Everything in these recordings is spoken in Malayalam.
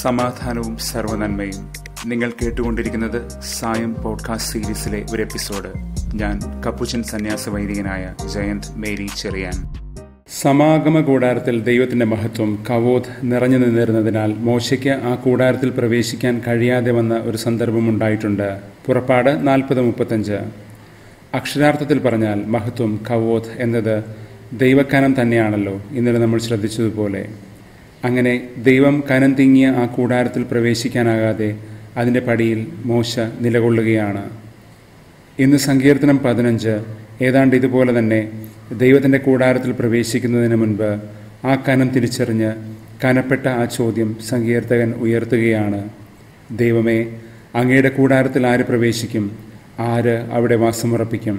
സമാധാനവും സർവനന്മയും നിങ്ങൾ കേട്ടുകൊണ്ടിരിക്കുന്നത് സായം പോഡ്കാസ്റ്റ് സീരീസിലെ ഒരു എപ്പിസോഡ് ഞാൻ കപ്പുച്ചൻ സന്യാസ വൈദികനായ ജയന്ത് മേരി ചെറിയാൻ സമാഗമ കൂടാരത്തിൽ ദൈവത്തിന്റെ മഹത്വം കവോത് നിറഞ്ഞു നിന്നിരുന്നതിനാൽ മോശയ്ക്ക് ആ കൂടാരത്തിൽ പ്രവേശിക്കാൻ കഴിയാതെ വന്ന ഒരു സന്ദർഭമുണ്ടായിട്ടുണ്ട് പുറപ്പാട് നാൽപ്പത് മുപ്പത്തഞ്ച് അക്ഷരാർത്ഥത്തിൽ പറഞ്ഞാൽ മഹത്വം കവോത് എന്നത് ദൈവക്കനം തന്നെയാണല്ലോ ഇന്നലെ നമ്മൾ ശ്രദ്ധിച്ചതുപോലെ അങ്ങനെ ദൈവം കനം തിങ്ങിയ ആ കൂടാരത്തിൽ പ്രവേശിക്കാനാകാതെ അതിൻ്റെ പടിയിൽ മോശ നിലകൊള്ളുകയാണ് ഇന്ന് സങ്കീർത്തനം പതിനഞ്ച് ഏതാണ്ട് ഇതുപോലെ തന്നെ ദൈവത്തിൻ്റെ കൂടാരത്തിൽ പ്രവേശിക്കുന്നതിന് മുൻപ് ആ കനം തിരിച്ചറിഞ്ഞ് കനപ്പെട്ട ആ ചോദ്യം സങ്കീർത്തകൻ ഉയർത്തുകയാണ് ദൈവമേ അങ്ങയുടെ കൂടാരത്തിൽ ആര് പ്രവേശിക്കും ആര് അവിടെ വാസമുറപ്പിക്കും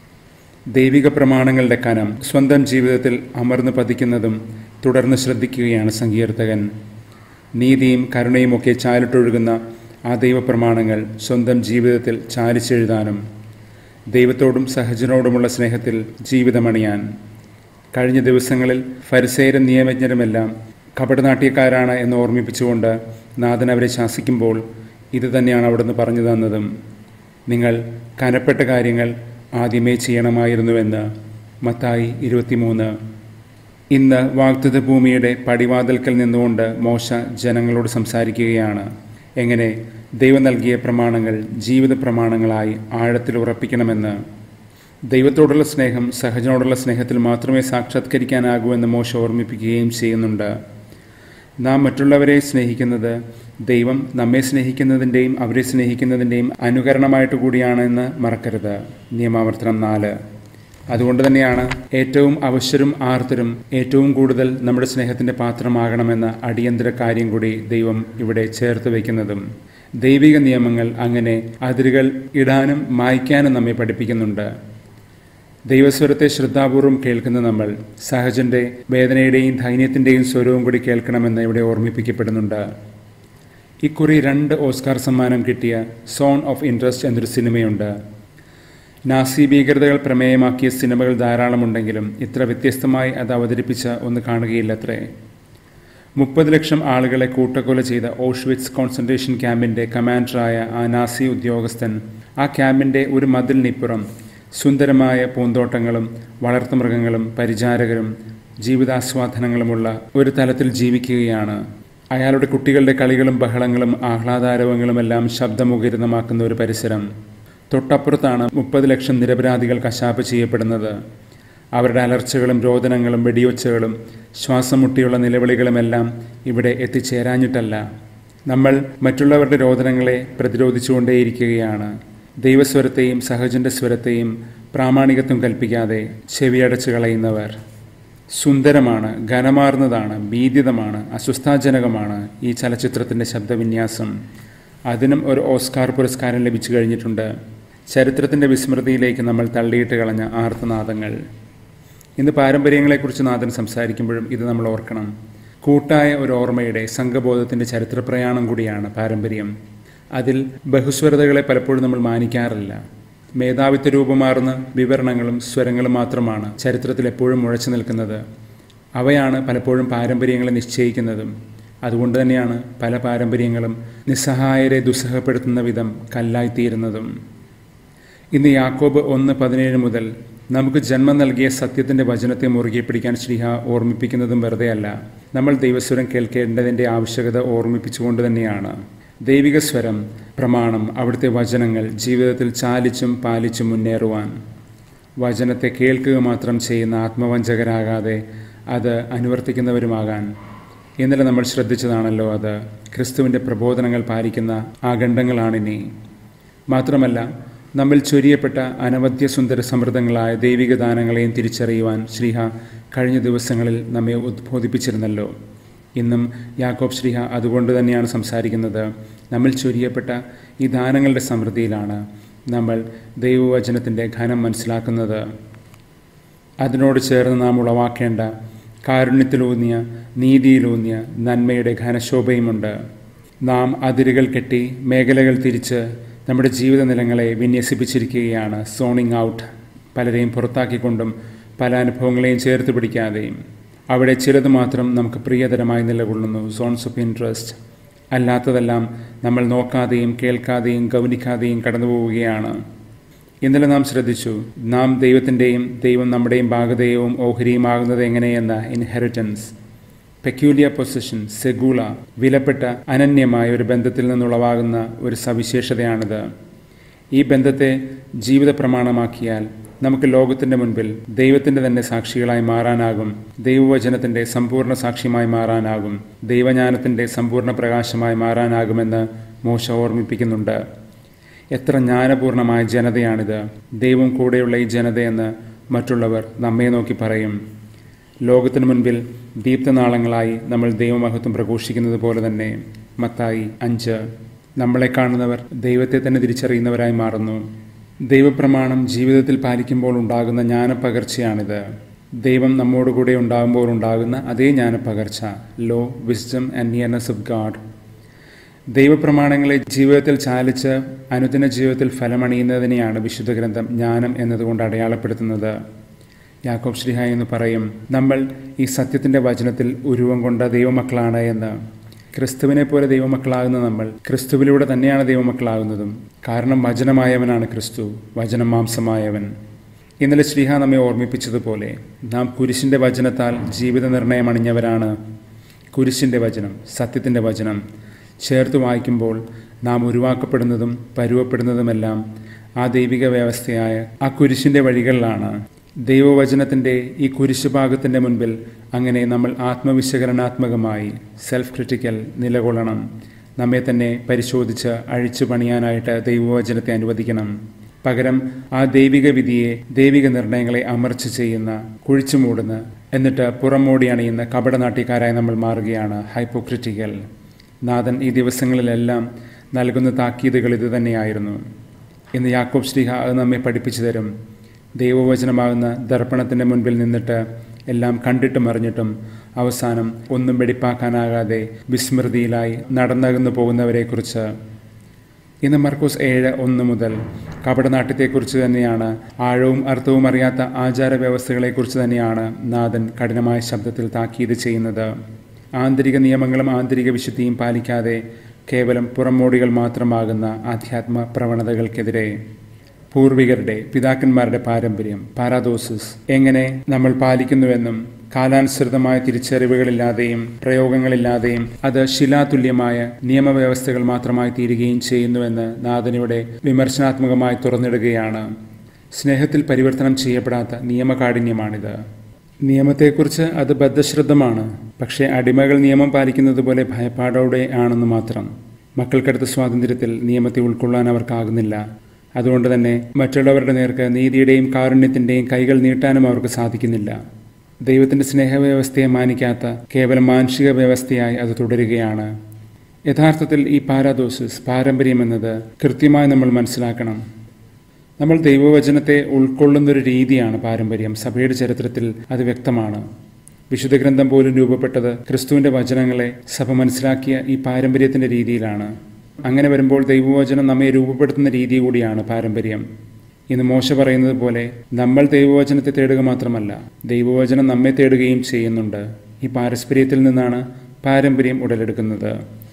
ദൈവിക പ്രമാണങ്ങളുടെ കനം സ്വന്തം ജീവിതത്തിൽ അമർന്നു പതിക്കുന്നതും തുടർന്ന് ശ്രദ്ധിക്കുകയാണ് സങ്കീർത്തകൻ നീതിയും കരുണയും ഒക്കെ ചാലിട്ടൊഴുകുന്ന ആ ദൈവപ്രമാണങ്ങൾ സ്വന്തം ജീവിതത്തിൽ ചാലിച്ചെഴുതാനും ദൈവത്തോടും സഹജനോടുമുള്ള സ്നേഹത്തിൽ ജീവിതമണിയാൻ കഴിഞ്ഞ ദിവസങ്ങളിൽ ഫരിസേരും നിയമജ്ഞരുമെല്ലാം കപടനാട്യക്കാരാണ് എന്ന് ഓർമ്മിപ്പിച്ചുകൊണ്ട് നാഥൻ അവരെ ശാസിക്കുമ്പോൾ ഇത് തന്നെയാണ് അവിടുന്ന് പറഞ്ഞു തന്നതും നിങ്ങൾ കനപ്പെട്ട കാര്യങ്ങൾ ആദ്യമേ ചെയ്യണമായിരുന്നുവെന്ന് മത്തായി ഇരുപത്തിമൂന്ന് ഇന്ന് വാഗ്ദത്ത ഭൂമിയുടെ പടിവാതിൽക്കൽ നിന്നുകൊണ്ട് മോശ ജനങ്ങളോട് സംസാരിക്കുകയാണ് എങ്ങനെ ദൈവം നൽകിയ പ്രമാണങ്ങൾ ജീവിത പ്രമാണങ്ങളായി ആഴത്തിൽ ഉറപ്പിക്കണമെന്ന് ദൈവത്തോടുള്ള സ്നേഹം സഹജനോടുള്ള സ്നേഹത്തിൽ മാത്രമേ സാക്ഷാത്കരിക്കാനാകൂ എന്ന് മോശ ഓർമ്മിപ്പിക്കുകയും ചെയ്യുന്നുണ്ട് നാം മറ്റുള്ളവരെ സ്നേഹിക്കുന്നത് ദൈവം നമ്മെ സ്നേഹിക്കുന്നതിൻ്റെയും അവരെ സ്നേഹിക്കുന്നതിൻ്റെയും അനുകരണമായിട്ട് കൂടിയാണെന്ന് മറക്കരുത് നിയമാവർത്തനം നാല് അതുകൊണ്ട് തന്നെയാണ് ഏറ്റവും അവശ്യരും ആർത്തരും ഏറ്റവും കൂടുതൽ നമ്മുടെ സ്നേഹത്തിൻ്റെ പാത്രമാകണമെന്ന അടിയന്തര കാര്യം കൂടി ദൈവം ഇവിടെ ചേർത്ത് വയ്ക്കുന്നതും ദൈവിക നിയമങ്ങൾ അങ്ങനെ അതിരുകൾ ഇടാനും മായ്ക്കാനും നമ്മെ പഠിപ്പിക്കുന്നുണ്ട് ദൈവസ്വരത്തെ ശ്രദ്ധാപൂർവം കേൾക്കുന്ന നമ്മൾ സഹജന്റെ വേദനയുടെയും ധൈര്യത്തിൻ്റെയും സ്വരവും കൂടി കേൾക്കണമെന്ന് ഇവിടെ ഓർമ്മിപ്പിക്കപ്പെടുന്നുണ്ട് ഇക്കുറി രണ്ട് ഓസ്കാർ സമ്മാനം കിട്ടിയ സോൺ ഓഫ് ഇൻട്രസ്റ്റ് എന്നൊരു സിനിമയുണ്ട് നാസി ഭീകരതകൾ പ്രമേയമാക്കിയ സിനിമകൾ ധാരാളമുണ്ടെങ്കിലും ഇത്ര വ്യത്യസ്തമായി അത് അവതരിപ്പിച്ച ഒന്ന് കാണുകയില്ലത്രേ മുപ്പത് ലക്ഷം ആളുകളെ കൂട്ടക്കൊല ചെയ്ത ഓഷ്വിറ്റ്സ് കോൺസെൻട്രേഷൻ ക്യാമ്പിൻ്റെ കമാൻഡറായ ആ നാസി ഉദ്യോഗസ്ഥൻ ആ ക്യാമ്പിൻ്റെ ഒരു മതിലിനിപ്പുറം സുന്ദരമായ പൂന്തോട്ടങ്ങളും വളർത്തുമൃഗങ്ങളും പരിചാരകരും ജീവിതാസ്വാദനങ്ങളുമുള്ള ഒരു തലത്തിൽ ജീവിക്കുകയാണ് അയാളുടെ കുട്ടികളുടെ കളികളും ബഹളങ്ങളും ആഹ്ലാദാരവങ്ങളുമെല്ലാം ശബ്ദമുഖരിതമാക്കുന്ന ഒരു പരിസരം തൊട്ടപ്പുറത്താണ് മുപ്പത് ലക്ഷം നിരപരാധികൾ കശാപ്പ് ചെയ്യപ്പെടുന്നത് അവരുടെ അലർച്ചകളും രോദനങ്ങളും വെടിയൊച്ചകളും ശ്വാസം മുട്ടിയുള്ള നിലവിളികളുമെല്ലാം ഇവിടെ എത്തിച്ചേരാഞ്ഞിട്ടല്ല നമ്മൾ മറ്റുള്ളവരുടെ രോദനങ്ങളെ പ്രതിരോധിച്ചുകൊണ്ടേയിരിക്കുകയാണ് ദൈവസ്വരത്തെയും സഹജന്റെ സ്വരത്തെയും പ്രാമാണികത്വം കൽപ്പിക്കാതെ ചെവിയടച്ചു കളയുന്നവർ സുന്ദരമാണ് ഘനമാർന്നതാണ് ഭീതിതമാണ് അസ്വസ്ഥാജനകമാണ് ഈ ചലച്ചിത്രത്തിൻ്റെ ശബ്ദവിന്യാസം അതിനും ഒരു ഓസ്കാർ പുരസ്കാരം ലഭിച്ചു കഴിഞ്ഞിട്ടുണ്ട് ചരിത്രത്തിൻ്റെ വിസ്മൃതിയിലേക്ക് നമ്മൾ തള്ളിയിട്ട് കളഞ്ഞ ആർത്തനാദങ്ങൾ ഇന്ന് പാരമ്പര്യങ്ങളെക്കുറിച്ച് നാഥൻ സംസാരിക്കുമ്പോഴും ഇത് നമ്മൾ ഓർക്കണം കൂട്ടായ ഒരു ഓർമ്മയുടെ സംഘബോധത്തിൻ്റെ ചരിത്രപ്രയാണം കൂടിയാണ് പാരമ്പര്യം അതിൽ ബഹുസ്വരതകളെ പലപ്പോഴും നമ്മൾ മാനിക്കാറില്ല മേധാവിത്വ രൂപമാർന്ന വിവരണങ്ങളും സ്വരങ്ങളും മാത്രമാണ് ചരിത്രത്തിൽ എപ്പോഴും മുഴച്ചു നിൽക്കുന്നത് അവയാണ് പലപ്പോഴും പാരമ്പര്യങ്ങളെ നിശ്ചയിക്കുന്നതും അതുകൊണ്ട് തന്നെയാണ് പല പാരമ്പര്യങ്ങളും നിസ്സഹായരെ ദുസ്സഹപ്പെടുത്തുന്ന വിധം കല്ലായിത്തീരുന്നതും ഇന്ന് യാക്കോബ് ഒന്ന് പതിനേഴ് മുതൽ നമുക്ക് ജന്മം നൽകിയ സത്യത്തിൻ്റെ വചനത്തെ മുറുകെ പിടിക്കാൻ ശ്രീഹ ഓർമ്മിപ്പിക്കുന്നതും വെറുതെയല്ല നമ്മൾ ദൈവസ്വരം കേൾക്കേണ്ടതിൻ്റെ ആവശ്യകത ഓർമ്മിപ്പിച്ചുകൊണ്ട് തന്നെയാണ് ദൈവിക സ്വരം പ്രമാണം അവിടുത്തെ വചനങ്ങൾ ജീവിതത്തിൽ ചാലിച്ചും പാലിച്ചും മുന്നേറുവാൻ വചനത്തെ കേൾക്കുക മാത്രം ചെയ്യുന്ന ആത്മവഞ്ചകരാകാതെ അത് അനുവർത്തിക്കുന്നവരുമാകാൻ ഇന്നലെ നമ്മൾ ശ്രദ്ധിച്ചതാണല്ലോ അത് ക്രിസ്തുവിൻ്റെ പ്രബോധനങ്ങൾ പാലിക്കുന്ന ആഗണ്ഡങ്ങളാണിനി മാത്രമല്ല നമ്മിൽ ചൊരിയപ്പെട്ട അനവധ്യ സുന്ദര സമൃദ്ധങ്ങളായ ദൈവിക ദാനങ്ങളെയും തിരിച്ചറിയുവാൻ ശ്രീഹ കഴിഞ്ഞ ദിവസങ്ങളിൽ നമ്മെ ഉദ്ബോധിപ്പിച്ചിരുന്നല്ലോ ഇന്നും യാക്കോബ് ശ്രീഹ അതുകൊണ്ട് തന്നെയാണ് സംസാരിക്കുന്നത് നമ്മിൽ ചൊരിയപ്പെട്ട ഈ ദാനങ്ങളുടെ സമൃദ്ധിയിലാണ് നമ്മൾ ദൈവവചനത്തിൻ്റെ ഘനം മനസ്സിലാക്കുന്നത് അതിനോട് ചേർന്ന് നാം ഉളവാക്കേണ്ട കാരുണ്യത്തിലൂന്നിയ നീതിയിലൂന്നിയ നന്മയുടെ ഘനശോഭയുമുണ്ട് നാം അതിരുകൾ കെട്ടി മേഖലകൾ തിരിച്ച് നമ്മുടെ ജീവിത നിലങ്ങളെ വിന്യസിപ്പിച്ചിരിക്കുകയാണ് സോണിങ് ഔട്ട് പലരെയും പുറത്താക്കിക്കൊണ്ടും പല അനുഭവങ്ങളെയും ചേർത്ത് പിടിക്കാതെയും അവിടെ ചിലത് മാത്രം നമുക്ക് പ്രിയതരമായി നിലകൊള്ളുന്നു സോൺസ് ഓഫ് ഇൻട്രസ്റ്റ് അല്ലാത്തതെല്ലാം നമ്മൾ നോക്കാതെയും കേൾക്കാതെയും ഗൗനിക്കാതെയും കടന്നു പോവുകയാണ് ഇന്നലെ നാം ശ്രദ്ധിച്ചു നാം ദൈവത്തിൻ്റെയും ദൈവം നമ്മുടെയും ഭാഗതയവും ഓഹരിയുമാകുന്നത് എങ്ങനെയെന്ന ഇൻഹെറിറ്റൻസ് പെക്യൂലിയ പൊസിഷൻ സെഗൂള വിലപ്പെട്ട അനന്യമായ ഒരു ബന്ധത്തിൽ നിന്നുളവാകുന്ന ഒരു സവിശേഷതയാണിത് ഈ ബന്ധത്തെ ജീവിത പ്രമാണമാക്കിയാൽ നമുക്ക് ലോകത്തിൻ്റെ മുൻപിൽ ദൈവത്തിൻ്റെ തന്നെ സാക്ഷികളായി മാറാനാകും ദൈവവചനത്തിൻ്റെ സമ്പൂർണ്ണ സാക്ഷ്യമായി മാറാനാകും ദൈവജ്ഞാനത്തിൻ്റെ സമ്പൂർണ്ണ പ്രകാശമായി മാറാനാകുമെന്ന് മോശ ഓർമ്മിപ്പിക്കുന്നുണ്ട് എത്ര ജ്ഞാനപൂർണമായ ജനതയാണിത് ദൈവം കൂടെയുള്ള ഈ ജനതയെന്ന് മറ്റുള്ളവർ നമ്മെ നോക്കി പറയും ലോകത്തിനു മുൻപിൽ ദീപ്തനാളങ്ങളായി നമ്മൾ ദൈവമഹത്വം പ്രഘോഷിക്കുന്നത് പോലെ തന്നെ മത്തായി അഞ്ച് നമ്മളെ കാണുന്നവർ ദൈവത്തെ തന്നെ തിരിച്ചറിയുന്നവരായി മാറുന്നു ദൈവപ്രമാണം ജീവിതത്തിൽ പാലിക്കുമ്പോൾ ഉണ്ടാകുന്ന ജ്ഞാനപ്പകർച്ചയാണിത് ദൈവം നമ്മോടുകൂടെ ഉണ്ടാകുമ്പോൾ ഉണ്ടാകുന്ന അതേ ജ്ഞാനപ്പകർച്ച ലോ wisdom and nearness of God ദൈവപ്രമാണങ്ങളെ ജീവിതത്തിൽ ചാലിച്ച് അനുദിന ജീവിതത്തിൽ ഫലമണിയുന്നതിനെയാണ് വിശുദ്ധ ഗ്രന്ഥം ജ്ഞാനം എന്നതുകൊണ്ട് അടയാളപ്പെടുത്തുന്നത് യാക്കോബ് ശ്രീഹ എന്ന് പറയും നമ്മൾ ഈ സത്യത്തിൻ്റെ വചനത്തിൽ ഉരുവം കൊണ്ട ദൈവമക്കളാണ് എന്ന് ക്രിസ്തുവിനെ പോലെ ദൈവമക്കളാകുന്ന നമ്മൾ ക്രിസ്തുവിലൂടെ തന്നെയാണ് ദൈവമക്കളാകുന്നതും കാരണം വചനമായവനാണ് ക്രിസ്തു വചനം മാംസമായവൻ ഇന്നലെ ശ്രീഹ നമ്മെ ഓർമ്മിപ്പിച്ചതുപോലെ നാം കുരിശിൻ്റെ വചനത്താൽ ജീവിത നിർണയം അണിഞ്ഞവരാണ് കുരിശിൻ്റെ വചനം സത്യത്തിൻ്റെ വചനം ചേർത്ത് വായിക്കുമ്പോൾ നാം ഉരുവാക്കപ്പെടുന്നതും പരുവപ്പെടുന്നതുമെല്ലാം ആ ദൈവിക വ്യവസ്ഥയായ ആ കുരിശിൻ്റെ വഴികളിലാണ് ദൈവവചനത്തിൻ്റെ ഈ കുരിശുഭാഗത്തിൻ്റെ മുൻപിൽ അങ്ങനെ നമ്മൾ ആത്മവിശകലനാത്മകമായി സെൽഫ് ക്രിട്ടിക്കൽ നിലകൊള്ളണം നമ്മെ തന്നെ പരിശോധിച്ച് അഴിച്ചു പണിയാനായിട്ട് ദൈവവചനത്തെ അനുവദിക്കണം പകരം ആ ദൈവിക വിധിയെ ദൈവിക നിർണയങ്ങളെ അമർച്ച ചെയ്യുന്ന കുഴിച്ചു മൂടുന്ന എന്നിട്ട് പുറമോടി അണിയുന്ന കപടനാട്യക്കാരായി നമ്മൾ മാറുകയാണ് ഹൈപ്പോക്രിറ്റിക്കൽ നാഥൻ ഈ ദിവസങ്ങളിലെല്ലാം നൽകുന്ന താക്കീതുകൾ ഇത് തന്നെയായിരുന്നു ഇന്ന് യാക്കോബ് ശ്രീഹ അത് നമ്മെ പഠിപ്പിച്ചു തരും ദൈവവചനമാകുന്ന ദർപ്പണത്തിൻ്റെ മുൻപിൽ നിന്നിട്ട് എല്ലാം കണ്ടിട്ടും അറിഞ്ഞിട്ടും അവസാനം ഒന്നും വെടിപ്പാക്കാനാകാതെ വിസ്മൃതിയിലായി നടന്നകന്നു പോകുന്നവരെക്കുറിച്ച് ഇന്ന് മർക്കോസ് ഏഴ് ഒന്ന് മുതൽ കപടനാട്യത്തെക്കുറിച്ച് തന്നെയാണ് ആഴവും അർത്ഥവും അറിയാത്ത ആചാര വ്യവസ്ഥകളെക്കുറിച്ച് തന്നെയാണ് നാഥൻ കഠിനമായ ശബ്ദത്തിൽ താക്കീത് ചെയ്യുന്നത് ആന്തരിക നിയമങ്ങളും ആന്തരിക വിശുദ്ധിയും പാലിക്കാതെ കേവലം പുറമോടികൾ മാത്രമാകുന്ന ആധ്യാത്മ പ്രവണതകൾക്കെതിരെ പൂർവികരുടെ പിതാക്കന്മാരുടെ പാരമ്പര്യം പാരാദോസിസ് എങ്ങനെ നമ്മൾ പാലിക്കുന്നുവെന്നും കാലാനുസൃതമായ തിരിച്ചറിവുകളില്ലാതെയും പ്രയോഗങ്ങളില്ലാതെയും അത് ശിലാതുല്യമായ നിയമവ്യവസ്ഥകൾ മാത്രമായി തീരുകയും ചെയ്യുന്നുവെന്ന് നാഥനിയുടെ വിമർശനാത്മകമായി തുറന്നിടുകയാണ് സ്നേഹത്തിൽ പരിവർത്തനം ചെയ്യപ്പെടാത്ത നിയമകാഠിന്യമാണിത് നിയമത്തെക്കുറിച്ച് അത് ബദ്ധശ്രദ്ധമാണ് പക്ഷേ അടിമകൾ നിയമം പാലിക്കുന്നത് പോലെ ഭയപ്പാടോടെ ആണെന്ന് മാത്രം മക്കൾക്കടുത്ത സ്വാതന്ത്ര്യത്തിൽ നിയമത്തെ ഉൾക്കൊള്ളാൻ അവർക്കാകുന്നില്ല അതുകൊണ്ട് തന്നെ മറ്റുള്ളവരുടെ നേർക്ക് നീതിയുടെയും കാരുണ്യത്തിൻ്റെയും കൈകൾ നീട്ടാനും അവർക്ക് സാധിക്കുന്നില്ല ദൈവത്തിൻ്റെ സ്നേഹവ്യവസ്ഥയെ മാനിക്കാത്ത കേവലം മാനുഷിക വ്യവസ്ഥയായി അത് തുടരുകയാണ് യഥാർത്ഥത്തിൽ ഈ പാരാദോസിസ് പാരമ്പര്യം എന്നത് കൃത്യമായി നമ്മൾ മനസ്സിലാക്കണം നമ്മൾ ദൈവവചനത്തെ ഉൾക്കൊള്ളുന്നൊരു രീതിയാണ് പാരമ്പര്യം സഭയുടെ ചരിത്രത്തിൽ അത് വ്യക്തമാണ് വിശുദ്ധ ഗ്രന്ഥം പോലും രൂപപ്പെട്ടത് ക്രിസ്തുവിൻ്റെ വചനങ്ങളെ സഭ മനസ്സിലാക്കിയ ഈ പാരമ്പര്യത്തിൻ്റെ രീതിയിലാണ് അങ്ങനെ വരുമ്പോൾ ദൈവവചനം നമ്മെ രൂപപ്പെടുത്തുന്ന രീതി കൂടിയാണ് പാരമ്പര്യം ഇന്ന് മോശ പറയുന്നത് പോലെ നമ്മൾ ദൈവവചനത്തെ തേടുക മാത്രമല്ല ദൈവവചനം നമ്മെ തേടുകയും ചെയ്യുന്നുണ്ട് ഈ പാരസ്പര്യത്തിൽ നിന്നാണ് പാരമ്പര്യം ഉടലെടുക്കുന്നത്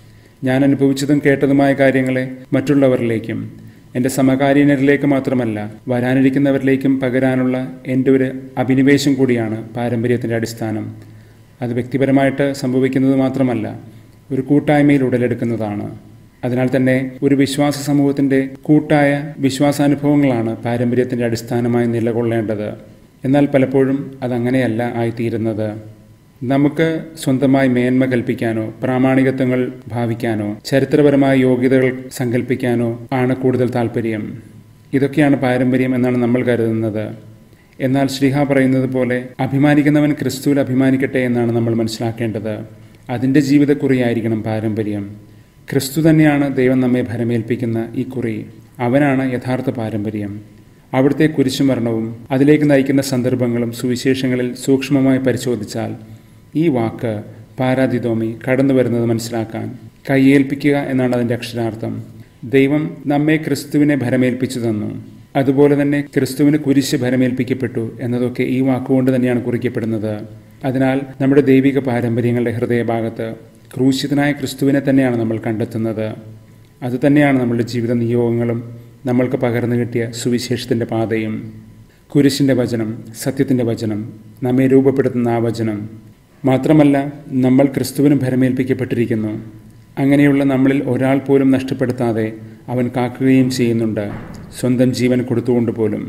ഞാൻ അനുഭവിച്ചതും കേട്ടതുമായ കാര്യങ്ങളെ മറ്റുള്ളവരിലേക്കും എൻ്റെ സമകാലീനരിലേക്ക് മാത്രമല്ല വരാനിരിക്കുന്നവരിലേക്കും പകരാനുള്ള എൻ്റെ ഒരു അഭിനിവേശം കൂടിയാണ് പാരമ്പര്യത്തിൻ്റെ അടിസ്ഥാനം അത് വ്യക്തിപരമായിട്ട് സംഭവിക്കുന്നത് മാത്രമല്ല ഒരു കൂട്ടായ്മയിൽ ഉടലെടുക്കുന്നതാണ് അതിനാൽ തന്നെ ഒരു വിശ്വാസ സമൂഹത്തിൻ്റെ കൂട്ടായ വിശ്വാസാനുഭവങ്ങളാണ് പാരമ്പര്യത്തിൻ്റെ അടിസ്ഥാനമായി നിലകൊള്ളേണ്ടത് എന്നാൽ പലപ്പോഴും അതങ്ങനെയല്ല ആയിത്തീരുന്നത് നമുക്ക് സ്വന്തമായി മേന്മ കൽപ്പിക്കാനോ പ്രാമാണികത്വങ്ങൾ ഭാവിക്കാനോ ചരിത്രപരമായ യോഗ്യതകൾ സങ്കല്പിക്കാനോ ആണ് കൂടുതൽ താല്പര്യം ഇതൊക്കെയാണ് പാരമ്പര്യം എന്നാണ് നമ്മൾ കരുതുന്നത് എന്നാൽ ശ്രീഹ പറയുന്നത് പോലെ അഭിമാനിക്കുന്നവൻ ക്രിസ്തുവിൽ അഭിമാനിക്കട്ടെ എന്നാണ് നമ്മൾ മനസ്സിലാക്കേണ്ടത് അതിൻ്റെ ജീവിതക്കുറിയായിരിക്കണം പാരമ്പര്യം ക്രിസ്തു തന്നെയാണ് ദൈവം നമ്മെ ഭരമേൽപ്പിക്കുന്ന ഈ കുറി അവനാണ് യഥാർത്ഥ പാരമ്പര്യം അവിടുത്തെ കുരിശുമരണവും അതിലേക്ക് നയിക്കുന്ന സന്ദർഭങ്ങളും സുവിശേഷങ്ങളിൽ സൂക്ഷ്മമായി പരിശോധിച്ചാൽ ഈ വാക്ക് പാരാതിതോമി കടന്നു വരുന്നത് മനസ്സിലാക്കാൻ കയ്യേൽപ്പിക്കുക എന്നാണ് അതിൻ്റെ അക്ഷരാർത്ഥം ദൈവം നമ്മെ ക്രിസ്തുവിനെ ഭരമേൽപ്പിച്ചു തന്നു അതുപോലെ തന്നെ ക്രിസ്തുവിന് കുരിശ് ഭരമേൽപ്പിക്കപ്പെട്ടു എന്നതൊക്കെ ഈ വാക്കുകൊണ്ട് തന്നെയാണ് കുറിക്കപ്പെടുന്നത് അതിനാൽ നമ്മുടെ ദൈവിക പാരമ്പര്യങ്ങളുടെ ഹൃദയഭാഗത്ത് ക്രൂശിതനായ ക്രിസ്തുവിനെ തന്നെയാണ് നമ്മൾ കണ്ടെത്തുന്നത് അതുതന്നെയാണ് നമ്മളുടെ ജീവിത നിയോഗങ്ങളും നമ്മൾക്ക് പകർന്നു കിട്ടിയ സുവിശേഷത്തിൻ്റെ പാതയും കുരിശിൻ്റെ വചനം സത്യത്തിൻ്റെ വചനം നമ്മെ രൂപപ്പെടുത്തുന്ന ആ വചനം മാത്രമല്ല നമ്മൾ ക്രിസ്തുവിന് ഭരമേൽപ്പിക്കപ്പെട്ടിരിക്കുന്നു അങ്ങനെയുള്ള നമ്മളിൽ ഒരാൾ പോലും നഷ്ടപ്പെടുത്താതെ അവൻ കാക്കുകയും ചെയ്യുന്നുണ്ട് സ്വന്തം ജീവൻ കൊടുത്തുകൊണ്ട് പോലും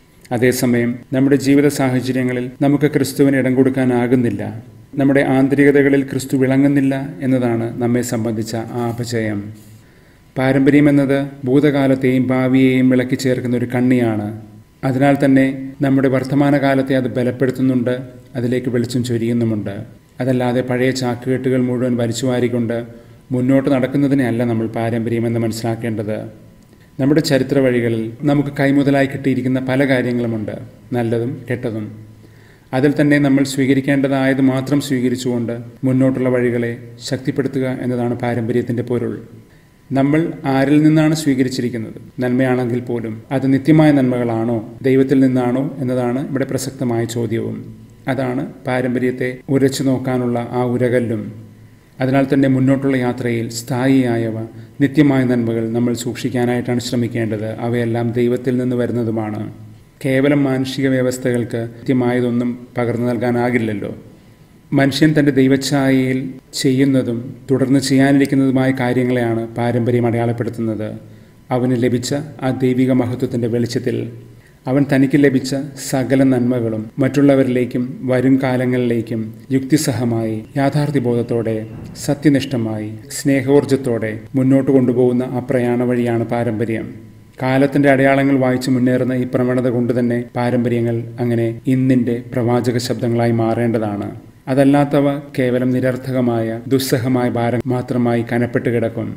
അതേസമയം നമ്മുടെ ജീവിത സാഹചര്യങ്ങളിൽ നമുക്ക് ക്രിസ്തുവിന് ഇടം കൊടുക്കാനാകുന്നില്ല നമ്മുടെ ആന്തരികതകളിൽ ക്രിസ്തു വിളങ്ങുന്നില്ല എന്നതാണ് നമ്മെ സംബന്ധിച്ച ആ അപജയം പാരമ്പര്യം എന്നത് ഭൂതകാലത്തെയും ഭാവിയെയും വിളക്കി ചേർക്കുന്ന ഒരു കണ്ണിയാണ് അതിനാൽ തന്നെ നമ്മുടെ വർത്തമാനകാലത്തെ അത് ബലപ്പെടുത്തുന്നുണ്ട് അതിലേക്ക് വെളിച്ചം ചൊരിയുന്നുമുണ്ട് അതല്ലാതെ പഴയ ചാക്കുകെട്ടുകൾ മുഴുവൻ വലിച്ചു വാരിക്കൊണ്ട് മുന്നോട്ട് നടക്കുന്നതിനെ അല്ല നമ്മൾ പാരമ്പര്യമെന്ന് മനസ്സിലാക്കേണ്ടത് നമ്മുടെ ചരിത്ര വഴികളിൽ നമുക്ക് കൈമുതലായി കിട്ടിയിരിക്കുന്ന പല കാര്യങ്ങളുമുണ്ട് നല്ലതും കെട്ടതും അതിൽ തന്നെ നമ്മൾ സ്വീകരിക്കേണ്ടതായത് മാത്രം സ്വീകരിച്ചുകൊണ്ട് മുന്നോട്ടുള്ള വഴികളെ ശക്തിപ്പെടുത്തുക എന്നതാണ് പാരമ്പര്യത്തിൻ്റെ പൊരുൾ നമ്മൾ ആരിൽ നിന്നാണ് സ്വീകരിച്ചിരിക്കുന്നത് നന്മയാണെങ്കിൽ പോലും അത് നിത്യമായ നന്മകളാണോ ദൈവത്തിൽ നിന്നാണോ എന്നതാണ് ഇവിടെ പ്രസക്തമായ ചോദ്യവും അതാണ് പാരമ്പര്യത്തെ ഉരച്ചു നോക്കാനുള്ള ആ ഉരകല്ലും അതിനാൽ തന്നെ മുന്നോട്ടുള്ള യാത്രയിൽ സ്ഥായിയായവ നിത്യമായ നന്മകൾ നമ്മൾ സൂക്ഷിക്കാനായിട്ടാണ് ശ്രമിക്കേണ്ടത് അവയെല്ലാം ദൈവത്തിൽ നിന്ന് വരുന്നതുമാണ് കേവലം മാനുഷിക വ്യവസ്ഥകൾക്ക് നിത്യമായതൊന്നും പകർന്നു നൽകാനാകില്ലല്ലോ മനുഷ്യൻ തൻ്റെ ദൈവഛായയിൽ ചെയ്യുന്നതും തുടർന്ന് ചെയ്യാനിരിക്കുന്നതുമായ കാര്യങ്ങളെയാണ് പാരമ്പര്യം അടയാളപ്പെടുത്തുന്നത് അവന് ലഭിച്ച ആ ദൈവിക മഹത്വത്തിൻ്റെ വെളിച്ചത്തിൽ അവൻ തനിക്ക് ലഭിച്ച സകല നന്മകളും മറ്റുള്ളവരിലേക്കും വരും കാലങ്ങളിലേക്കും യുക്തിസഹമായി യാഥാർത്ഥ്യബോധത്തോടെ സത്യനിഷ്ഠമായി സ്നേഹോർജത്തോടെ മുന്നോട്ട് കൊണ്ടുപോകുന്ന ആ പ്രയാണ വഴിയാണ് പാരമ്പര്യം കാലത്തിന്റെ അടയാളങ്ങൾ വായിച്ചു മുന്നേറുന്ന ഈ പ്രവണത കൊണ്ട് തന്നെ പാരമ്പര്യങ്ങൾ അങ്ങനെ ഇന്നിന്റെ പ്രവാചക ശബ്ദങ്ങളായി മാറേണ്ടതാണ് അതല്ലാത്തവ കേവലം നിരർത്ഥകമായ ദുസ്സഹമായ ഭാരം മാത്രമായി കനപ്പെട്ട് കിടക്കും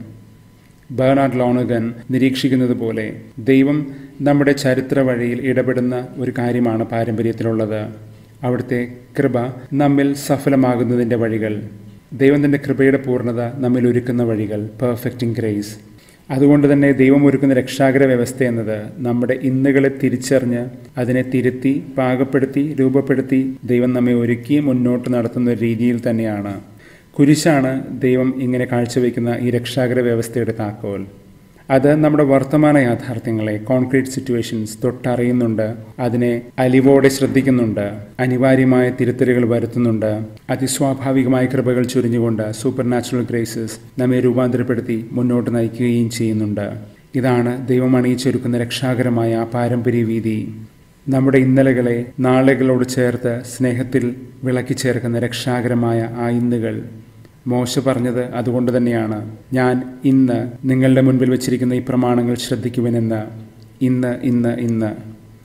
ബേണാർഡ് ലോണഗൻ നിരീക്ഷിക്കുന്നത് പോലെ ദൈവം നമ്മുടെ ചരിത്ര വഴിയിൽ ഇടപെടുന്ന ഒരു കാര്യമാണ് പാരമ്പര്യത്തിലുള്ളത് അവിടുത്തെ കൃപ നമ്മിൽ സഫലമാകുന്നതിൻ്റെ വഴികൾ ദൈവത്തിൻ്റെ കൃപയുടെ പൂർണ്ണത നമ്മിൽ ഒരുക്കുന്ന വഴികൾ പെർഫെക്റ്റിംഗ് ഗ്രേസ് അതുകൊണ്ട് തന്നെ ദൈവം ഒരുക്കുന്ന രക്ഷാകര വ്യവസ്ഥ എന്നത് നമ്മുടെ ഇന്നുകളെ തിരിച്ചറിഞ്ഞ് അതിനെ തിരുത്തി പാകപ്പെടുത്തി രൂപപ്പെടുത്തി ദൈവം നമ്മെ ഒരുക്കി മുന്നോട്ട് നടത്തുന്ന രീതിയിൽ തന്നെയാണ് കുരിശാണ് ദൈവം ഇങ്ങനെ കാഴ്ചവെക്കുന്ന ഈ രക്ഷാകര വ്യവസ്ഥയുടെ താക്കോൽ അത് നമ്മുടെ വർത്തമാന യാഥാർത്ഥ്യങ്ങളെ കോൺക്രീറ്റ് സിറ്റുവേഷൻസ് തൊട്ടറിയുന്നുണ്ട് അതിനെ അലിവോടെ ശ്രദ്ധിക്കുന്നുണ്ട് അനിവാര്യമായ തിരുത്തലുകൾ വരുത്തുന്നുണ്ട് അതിസ്വാഭാവികമായ കൃപകൾ ചുരിഞ്ഞുകൊണ്ട് സൂപ്പർ നാച്ചുറൽ ഗ്രേസസ് നമ്മെ രൂപാന്തരപ്പെടുത്തി മുന്നോട്ട് നയിക്കുകയും ചെയ്യുന്നുണ്ട് ഇതാണ് ദൈവം അണിയിച്ചൊരുക്കുന്ന രക്ഷാകരമായ ആ പാരമ്പര്യ വീതി നമ്മുടെ ഇന്നലകളെ നാളുകളോട് ചേർത്ത് സ്നേഹത്തിൽ വിളക്കി ചേർക്കുന്ന രക്ഷാകരമായ ആ ഇന്നുകൾ മോശ പറഞ്ഞത് അതുകൊണ്ട് തന്നെയാണ് ഞാൻ ഇന്ന് നിങ്ങളുടെ മുൻപിൽ വെച്ചിരിക്കുന്ന ഈ പ്രമാണങ്ങൾ ശ്രദ്ധിക്കുവനെന്ന് ഇന്ന് ഇന്ന് ഇന്ന്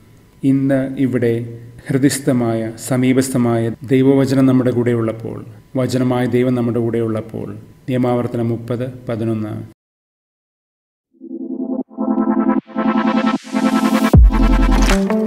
ഇന്ന് ഇവിടെ ഹൃദിസ്ഥമായ സമീപസ്ഥമായ ദൈവവചനം നമ്മുടെ കൂടെയുള്ളപ്പോൾ വചനമായ ദൈവം നമ്മുടെ കൂടെയുള്ളപ്പോൾ നിയമാവർത്തനം മുപ്പത് പതിനൊന്ന് thank you